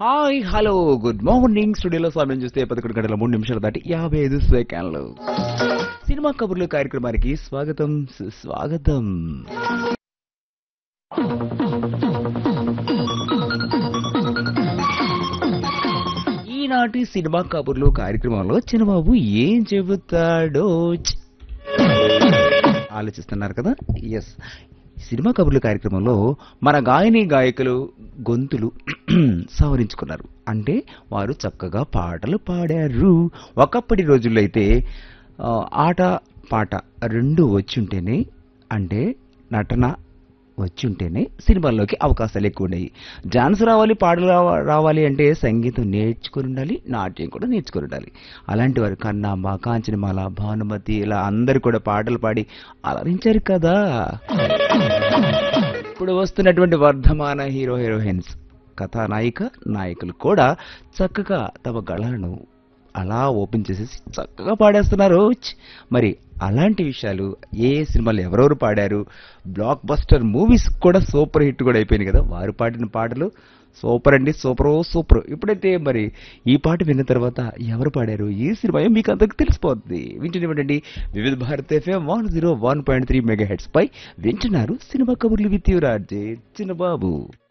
Hi hello good morning స్టూడియోలో సమయం చూస్తే పదకొండు గంటల మూడు నిమిషాలు దాటి యాభై ఐదు సెకండ్లు సినిమా కబుర్లు కార్యక్రమానికి స్వాగతం స్వాగతం ఈనాటి సినిమా కబుర్లు కార్యక్రమంలో చిన్నబాబు ఏం చెబుతాడో ఛ్. ఆలోచిస్తున్నారు కదా ఎస్ సినిమా కబుర్లు కార్యక్రమంలో మన గాయని గాయకులు గొంతులు సవరించుకున్నారు అంటే వారు చక్కగా పాటలు పాడారు ఒకప్పటి రోజుల్లో అయితే ఆ, ఆట పాట రెండు వచ్చుంటేనే అంటే నటన వచ్చుంటేనే సినిమాల్లోకి అవకాశాలు ఎక్కువ ఉన్నాయి డాన్స్ రావాలి పాటలు రావ- రావాలి అంటే సంగీతం నేర్చుకుని ఉండాలి నాట్యం కూడా నేర్చుకుని ఉండాలి అలాంటి వారు కన్నాంబ కాంచనమాల భానుమతి ఇలా అందరు కూడా పాటలు పాడి అలరించారు కదా ఇప్పుడు వస్తున్నటువంటి వర్ధమాన హీరో హీరోయిన్స్ కథానాయిక నాయకులు కూడా చక్కగా తమ గళాలను అలా ఓపెన్ చేసేసి చక్కగా పాడేస్తున్నారు ఛ్! మరి అలాంటి విషయాలు ఏ ఏ సినిమాలు ఎవరెవరు పాడారు బ్లాక్ బస్టర్ మూవీస్ కూడా సూపర్ హిట్ కూడా అయిపోయినాయి కదా వారు పాడిన పాటలు సూపర్ అండి సూపర్ సూపర్ ఇప్పుడైతే మరి ఈ పాట విన్న తర్వాత ఎవరు పాడారు ఈ సినిమా మీకు అందరికి తెలిసిపోతుంది వింటున్నటువంటి వివిధ Bharat FM one zero one point three megahertz పై వింటున్నారు సినిమా కబుర్లు విత్ యువరాజే చిన్నబాబు